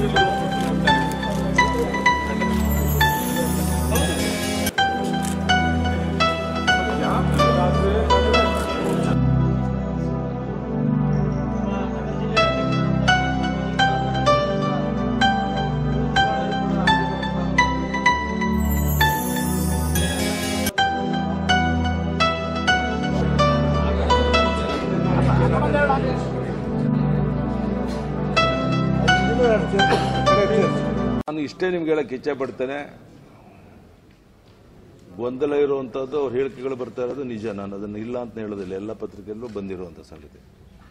ನಾನು ಇಷ್ಟೇ ನಿಮ್ಗೆ ಹೇಳಕ್ಕೆ ಇಚ್ಛೆ ಪಡ್ತೇನೆ ಗೊಂದಲ ಇರುವಂಥದ್ದು ಅವ್ರ ಹೇಳಿಕೆಗಳು ಬರ್ತಾ ಇರೋದು ನಿಜ ನಾನು ಅದನ್ನು ಇಲ್ಲ ಅಂತ ಹೇಳೋದಿಲ್ಲ ಎಲ್ಲ ಪತ್ರಿಕೆಯಲ್ಲೂ ಬಂದಿರುವಂಥ ಸಂಗತಿ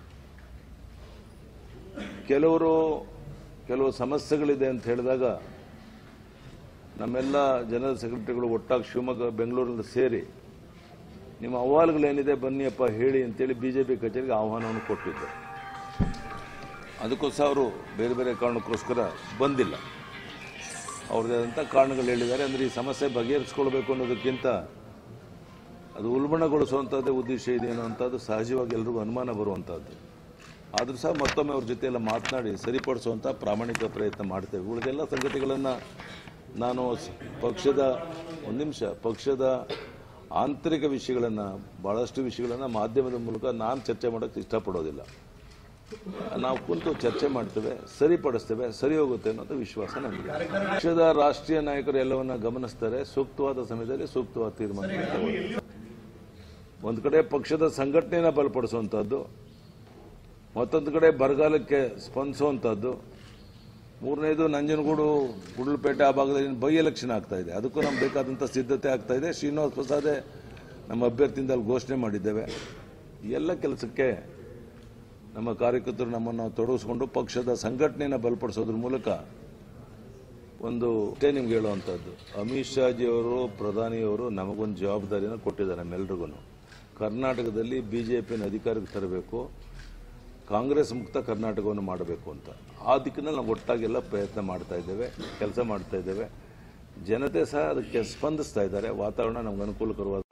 ಕೆಲವರು ಕೆಲವು ಸಮಸ್ಯೆಗಳಿದೆ ಅಂತ ಹೇಳಿದಾಗ ನಮ್ಮೆಲ್ಲ ಜನರಲ್ ಸೆಕ್ರೆಟರಿಗಳು ಒಟ್ಟಾಗಿ ಶಿವಮೊಗ್ಗ ಬೆಂಗಳೂರಲ್ಲಿ ಸೇರಿ ನಿಮ್ಮ ಅಹವಾಲುಗಳೇನಿದೆ ಬನ್ನಿಯಪ್ಪ ಹೇಳಿ ಅಂತೇಳಿ ಬಿಜೆಪಿ ಕಚೇರಿಗೆ ಆಹ್ವಾನವನ್ನು ಕೊಟ್ಟಿದ್ದರು ಅದಕ್ಕೋಸ್ಕರ ಅವರು ಬೇರೆ ಬೇರೆ ಕಾರಣಕ್ಕೋಸ್ಕರ ಬಂದಿಲ್ಲ ಅವ್ರದ್ದೇ ಆದಂಥ ಕಾರಣಗಳು ಹೇಳಿದ್ದಾರೆ ಅಂದರೆ ಈ ಸಮಸ್ಯೆ ಬಗೆಹರಿಸ್ಕೊಳ್ಬೇಕು ಅನ್ನೋದಕ್ಕಿಂತ ಅದು ಉಲ್ಬಣಗೊಳಿಸುವಂಥದ್ದೇ ಉದ್ದೇಶ ಇದೆ ಅನ್ನುವಂಥದ್ದು ಸಹಜವಾಗಿ ಎಲ್ರಿಗೂ ಅನುಮಾನ ಬರುವಂಥದ್ದು ಆದರೂ ಸಹ ಮತ್ತೊಮ್ಮೆ ಅವ್ರ ಜೊತೆ ಎಲ್ಲ ಮಾತನಾಡಿ ಸರಿಪಡಿಸುವಂಥ ಪ್ರಾಮಾಣಿಕ ಪ್ರಯತ್ನ ಮಾಡ್ತೇವೆ ಉಳಿದೆಲ್ಲ ಸಂಗತಿಗಳನ್ನು ನಾನು ಸ- ಪಕ್ಷದ ಒಂದು ನಿಮಿಷ ಪಕ್ಷದ ಆಂತರಿಕ ವಿಷಯಗಳನ್ನು ಭಾಳಷ್ಟು ವಿಷಯಗಳನ್ನು ಮಾಧ್ಯಮದ ಮೂಲಕ ನಾನು ಚರ್ಚೆ ಮಾಡೋಕ್ಕೆ ಇಷ್ಟಪಡೋದಿಲ್ಲ ನಾವು ಕುಂತು ಚರ್ಚೆ ಮಾಡ್ತೇವೆ ಸರಿಪಡಿಸ್ತೇವೆ ಸರಿ ಹೋಗುತ್ತೆ ಅನ್ನೋದು ವಿಶ್ವಾಸ ನಮಗೆ ಪಕ್ಷದ ರಾಷ್ಟ್ರೀಯ ನಾಯಕರು ಎಲ್ಲವನ್ನ ಗಮನಿಸ್ತಾರೆ ಸೂಕ್ತವಾದ ಸಮಯದಲ್ಲಿ ಸೂಕ್ತವಾದ ತೀರ್ಮಾನ ತಗೊಳ್ತಾರೆ. ಒಂದು ಕಡೆ ಪಕ್ಷದ ಸಂಘಟನೆಯನ್ನು ಬಲಪಡಿಸುವಂಥದ್ದು ಮತ್ತೊಂದು ಕಡೆ ಬರಗಾಲಕ್ಕೆ ಸ್ಪಂದಿಸುವಂಥದ್ದು ಮೂರನೇದು ನಂಜನಗೂಡು ಗುಂಡ್ಲುಪೇಟೆ ಆ ಭಾಗದಲ್ಲಿ ಬೈ ಎಲೆಕ್ಷನ್ ಆಗ್ತಾ ಇದೆ ಅದಕ್ಕೂ ನಮ್ಗೆ ಬೇಕಾದಂಥ ಸಿದ್ಧತೆ ಆಗ್ತಾ ಇದೆ ಶ್ರೀನಿವಾಸ್ ಪ್ರಸಾದೇ ನಮ್ಮ ಅಭ್ಯರ್ಥಿಯಿಂದ ಅಲ್ಲಿ ಘೋಷಣೆ ಮಾಡಿದ್ದೇವೆ ಈ ಎಲ್ಲ ಕೆಲಸಕ್ಕೆ ನಮ್ಮ ಕಾರ್ಯಕರ್ತರು ನಮ್ಮನ್ನು ತೊಡಗಿಸ್ಕೊಂಡು ಪಕ್ಷದ ಸಂಘಟನೆಯನ್ನು ಬಲಪಡಿಸೋದ್ರ ಮೂಲಕ ಒಂದು ಅಷ್ಟೇ ನಿಮ್ಗೆ ಹೇಳುವಂಥದ್ದು ಅಮಿತ್ ಶಾಜಿಯವರು ಪ್ರಧಾನಿಯವರು ನಮಗೊಂದು ಜವಾಬ್ದಾರಿಯನ್ನು ಕೊಟ್ಟಿದ್ದಾರೆ ನಮ್ಮೆಲ್ರಿಗೂ ಕರ್ನಾಟಕದಲ್ಲಿ ಬಿ ಜೆ ಪಿನ ಅಧಿಕಾರಕ್ಕೆ ತರಬೇಕು ಕಾಂಗ್ರೆಸ್ ಮುಕ್ತ ಕರ್ನಾಟಕವನ್ನು ಮಾಡಬೇಕು ಅಂತ ಆ ದಿಕ್ಕಿನಲ್ಲಿ ನಾವು ಒಟ್ಟಾಗೆಲ್ಲ ಪ್ರಯತ್ನ ಮಾಡ್ತಾ ಇದ್ದೇವೆ ಕೆಲಸ ಮಾಡ್ತಾ ಇದ್ದೇವೆ ಜನತೆ ಸಹ ಅದಕ್ಕೆ ಸ್ಪಂದಿಸ್ತಾ ಇದ್ದಾರೆ ವಾತಾವರಣ ನಮ್ಗೆ ಅನುಕೂಲಕರವಾದ